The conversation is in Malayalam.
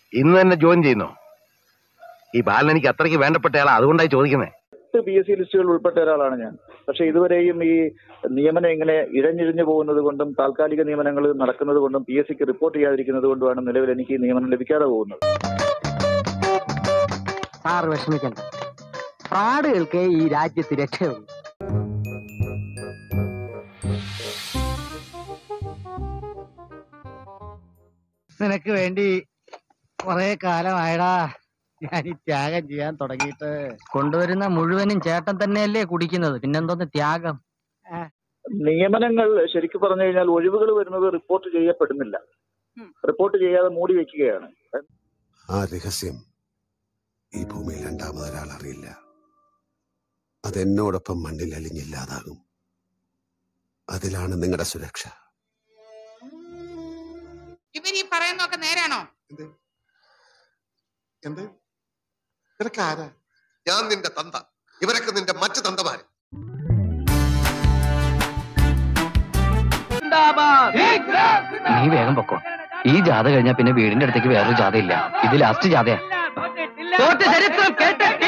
ഇന്ന് തന്നെ ജോയിൻ ചെയ്യുന്നോ ഈ ബാലൻ എനിക്ക് അത്രയ്ക്ക് വേണ്ടപ്പെട്ടയാളാ അതുകൊണ്ടായി ചോദിക്കുന്നത് എട്ട് പി എസ് സി ലിസ്റ്റുകൾ ഉൾപ്പെട്ട ഒരാളാണ് ഞാൻ പക്ഷെ ഇതുവരെയും ഈ നിയമനം ഇങ്ങനെ ഇഴഞ്ഞിഴിഞ്ഞു പോകുന്നത് കൊണ്ടും താൽക്കാലിക നിയമനങ്ങൾ നടക്കുന്നത് കൊണ്ടും പി എസ് സിക്ക് റിപ്പോർട്ട് ചെയ്യാതിരിക്കുന്നത് കൊണ്ടുമാണ് നിലവിൽ എനിക്ക് ഈ നിയമനം ലഭിക്കാതെ പോകുന്നത് സാർ വിഷമിക്കണ്ട ഫ്രാഡുകൾക്ക് ഈ രാജ്യത്ത് രക്ഷയുള്ളൂ നിനക്ക് വേണ്ടി കുറെ കാലമായടാ ഞാൻ ഈ ത്യാഗം ചെയ്യാൻ തുടങ്ങിയിട്ട് കൊണ്ടുവരുന്ന മുഴുവനും ചേട്ടൻ തന്നെയല്ലേ കുടിക്കുന്നത് പിന്നെന്തോന്ന് ത്യാഗം നിയമനങ്ങൾ ശരിക്കും പറഞ്ഞു കഴിഞ്ഞാൽ ഒഴിവുകൾ വരുന്നത് റിപ്പോർട്ട് ചെയ്യപ്പെടുന്നില്ല റിപ്പോർട്ട് ചെയ്യാതെ മൂടി വെക്കുകയാണ് ആ രഹസ്യം ഈ ഭൂമിയിൽ രണ്ടാമതൊരാൾ അറിയില്ല അതെന്നോടൊപ്പം മണ്ണിൽ അലിഞ്ഞില്ലാതാകും അതിലാണ് നിങ്ങളുടെ സുരക്ഷ ഇവർ ഈ പറയുന്നതൊക്കെ നേരാണോ എന്ത് ഇവരൊക്കെ ആരാ ഞാൻ നിന്റെ തന്ത ഇവരൊക്കെ നിന്റെ മറ്റു തന്തമാര് നീ വേഗം പൊക്കോ ഈ ജാഥ കഴിഞ്ഞാ പിന്നെ വീടിന്റെ അടുത്തേക്ക് വേറൊരു ജാഥ ഇല്ല ഇത് ലാസ്റ്റ് ജാഥയാ ചരിത്രം കേട്ട്